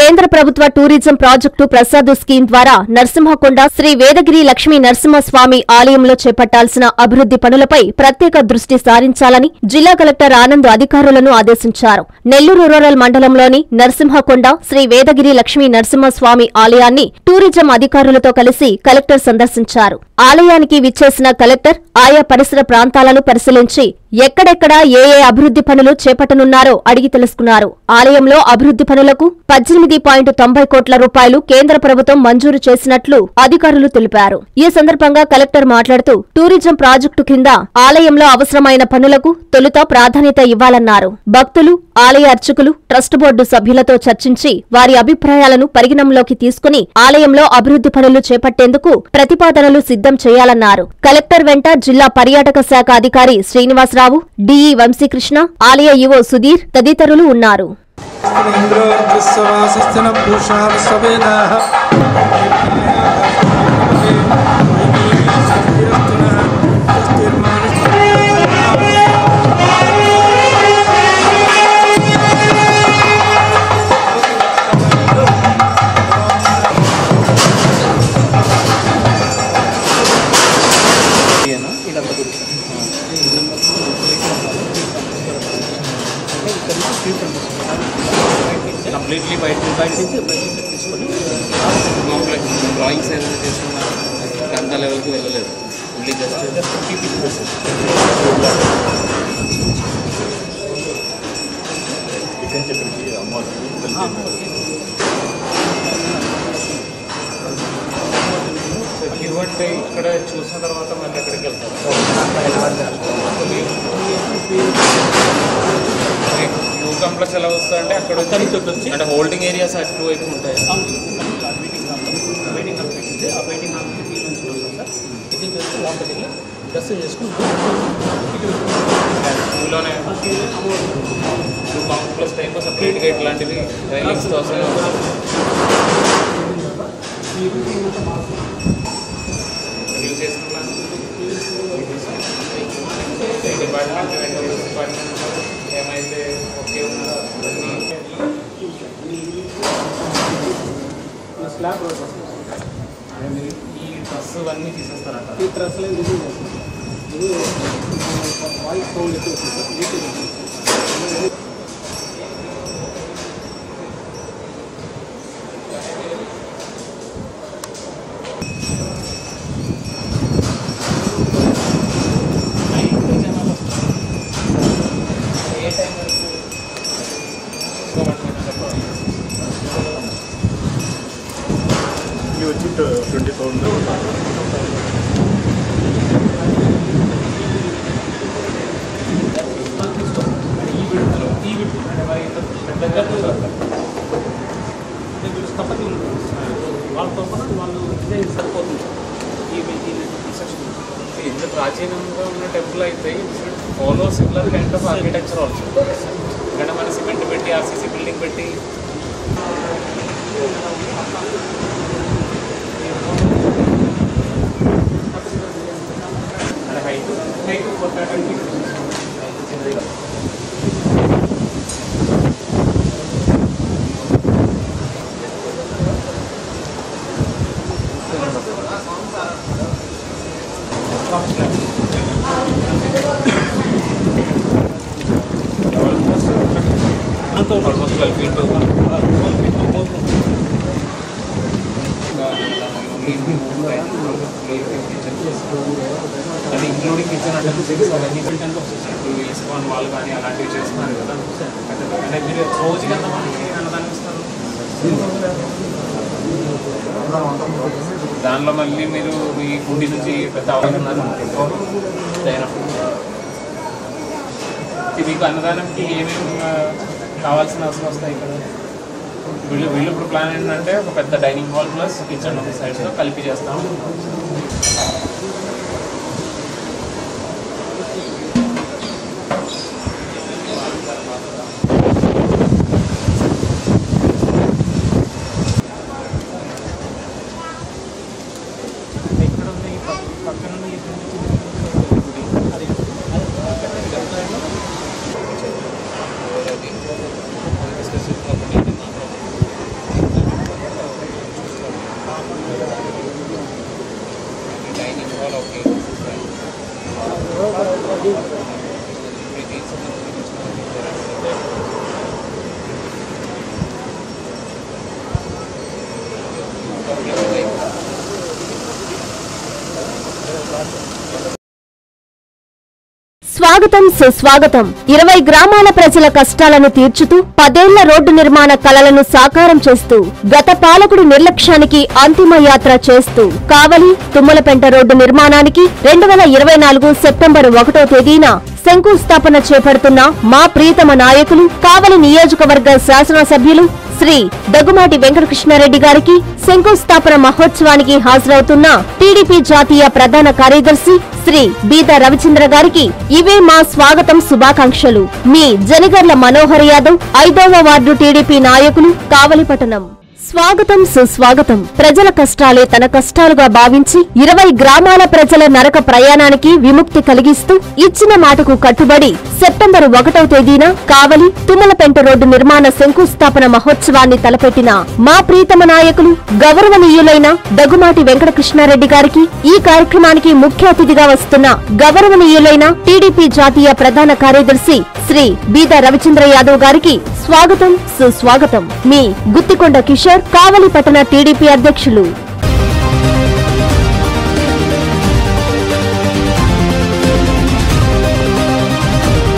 కేంద్ర ప్రభుత్వ tourism project Prasad scheme ద్వారా నరసింహకొండ శ్రీ వేదగిరి లక్ష్మీ నరసింహస్వామి ఆలయంలో చేపట్టాల్సిన అభివృద్ది పనులపై ప్రత్యేక దృష్టి సారించాలని జిల్లా కలెక్టర్ ఆనంద్ అధికారులను ఆదేశించారు నెల్లూరు రూరల్ మండలంలోని నరసింహకొండ శ్రీ వేదగిరి లక్ష్మీ నరసింహస్వామి ఆలయాన్ని టూరిజం అధికారులతో కలిసి కలెక్టర్ సందర్శించారు ఆలయానికి విచ్చేసిన కలెక్టర్ ఆయా పరిసర ప్రాంతాలను పరిశీలించి ఎక్కడెక్కడ ఏ ఏ అభివృద్ది పనులు చేపట్టనున్నారో అడిగి తెలుసుకున్నారు ఆలయంలో అభివృద్ది పనులకు పద్దెనిమిది పాయింట్ తొంభై కోట్ల రూపాయలు కేంద్ర ప్రభుత్వం మంజూరు చేసినట్లు అధికారులు తెలిపారు ఈ సందర్భంగా కలెక్టర్ మాట్లాడుతూ టూరిజం ప్రాజెక్టు కింద ఆలయంలో అవసరమైన పనులకు తొలుత ప్రాధాన్యత ఇవ్వాలన్నారు భక్తులు ఆలయ అర్చకులు ట్రస్ట్ బోర్డు సభ్యులతో చర్చించి వారి అభిప్రాయాలను పరిగణంలోకి తీసుకుని ఆలయంలో అభివృద్ది పనులు చేపట్టేందుకు ప్రతిపాదనలు సిద్ధం చేయాలన్నారు కలెక్టర్ వెంట జిల్లా పర్యాటక శాఖ అధికారి శ్రీనివాసరావు డిఈ వంశీకృష్ణ ఆలయ ఈవో సుధీర్ తదితరులు ఉన్నారు ఇంద్రో విశ్వవాసస్థిన పూషా విశ్వవేదాః కంప్లీట్లీ బయట బయట నుంచి బయట నుంచి తీసుకొని డ్రాయింగ్స్ ఏదైతే చేసుకున్నారో అంత లెవెల్కి వెళ్ళలేదు ఓన్లీ జస్ట్ ఇవ్వండి ఇక్కడ చూసిన తర్వాత మళ్ళీ ఎక్కడికి వెళ్తారు టూ కంప్లెక్స్ ఎలా వస్తాయంటే అక్కడ వచ్చి అంటే హోల్డింగ్ ఏరియాస్ అటు వైపు ఉంటాయి టూలోనే టూ కాంప్లెక్స్ టైప్ సపరేట్గా ఇట్లాంటివి రైలింగ్స్ అవసరం యూజ్ చేసుకున్నాను డిపార్ట్మెంట్ డిపార్ట్మెంట్ ఏమైతే ఓకే ఉందో అవన్నీ ఈ డ్రెస్ అన్నీ తీసేస్తారంట ఈ డ్రెస్సులు ఇది ఇది వాయిస్ సౌండ్ ఎక్కువ వస్తుంది సార్ ఏ టైం వరకు ఇవి వచ్చి ట్వంటీ థౌసండ్ ఈ విట్టు అంటే మరి ఇంత పెద్దగా స్థపతి వాళ్ళతో పాటు వాళ్ళు డిజైన్ సరిపోతుంది ఈ ఈ సెక్షన్ ఇంత ప్రాచీనంగా ఉన్న టెంపుల్ అయితే follow similar kind of architecture also ఇక్కడ మన సిమెంట్ పెట్టి ఆర్సీసీ బిల్డింగ్ పెట్టి height height four almost twelve feet అది ఇంక్లూడింగ్ కిచెన్ అంటే అవన్నీ ఇస్కాన్ వాళ్ళు కానీ అలాంటివి చేస్తున్నారు కదా అంటే మీరు రోజుకి ఎంత మందికి అన్నదానం ఇస్తారు దానిలో మళ్ళీ మీరు మీ గుండి నుంచి పెద్ద అవసరం మీకు అన్నదానంకి ఏమేమి ఆ, కావాల్సిన అవసరం వస్తాయి ఇక్కడ వీళ్ళు వీళ్ళు ఇప్పుడు ప్లాన్ ఏంటంటే ఒక పెద్ద డైనింగ్ హాల్ ప్లస్ కిచెన్ ఒక సైడ్స్లో కలిపి చేస్తాం ఇక్కడ ఉంది ఈ పక్క- పక్కన ఉంది ఈ గుడి. అది అది స్వాగతం సుస్వాగతం ఇరవై గ్రామాల ప్రజల కష్టాలను తీర్చుతూ పదేళ్ల రోడ్డు నిర్మాణ కలలను సాకారం చేస్తూ గత పాలకుడి నిర్లక్ష్యానికి అంతిమ యాత్ర చేస్తూ కావలి తుమ్మలపెంట రోడ్డు నిర్మాణానికి రెండు వేల ఇరవై నాలుగు సెప్టెంబర్ ఒకటో తేదీన శంకుస్థాపన చేపడుతున్న మా ప్రియతమ నాయకులు కావలి నియోజకవర్గ శాసనసభ్యులు శ్రీ దగ్గుమాటి వెంకటకృష్ణారెడ్డి గారికి శంకుస్థాపన మహోత్సవానికి హాజరవుతున్న టీడీపీ జాతీయ ప్రధాన కార్యదర్శి శ్రీ బీద రవిచంద్ర గారికి ఇవే మా స్వాగతం శుభాకాంక్షలు మీ జనగర్ల మనోహర్ యాదవ్ ఐదవ వార్డు టీడీపీ నాయకులు కావలిపట్టణం స్వాగతం సుస్వాగతం ప్రజల కష్టాలే తన కష్టాలుగా భావించి ఇరవై గ్రామాల ప్రజల నరక ప్రయాణానికి విముక్తి కలిగిస్తూ ఇచ్చిన మాటకు కట్టుబడి సెప్టెంబర్ ఒకటవ తేదీన కావలి తుమ్మలపెంట రోడ్డు నిర్మాణ శంకుస్థాపన మహోత్సవాన్ని తలపెట్టిన మా ప్రీతమ నాయకులు గౌరవనీయులైన దగ్గుమాటి వెంకటకృష్ణారెడ్డి గారికి ఈ కార్యక్రమానికి ముఖ్య అతిథిగా వస్తున్న గౌరవనీయులైన టీడీపీ జాతీయ ప్రధాన కార్యదర్శి శ్రీ బీద రవిచంద్ర యాదవ్ గారికి స్వాగతం సుస్వాగతం మీ గుత్తికొండ కిషోర్ కావలి పట్టణ టీడీపీ అధ్యక్షులు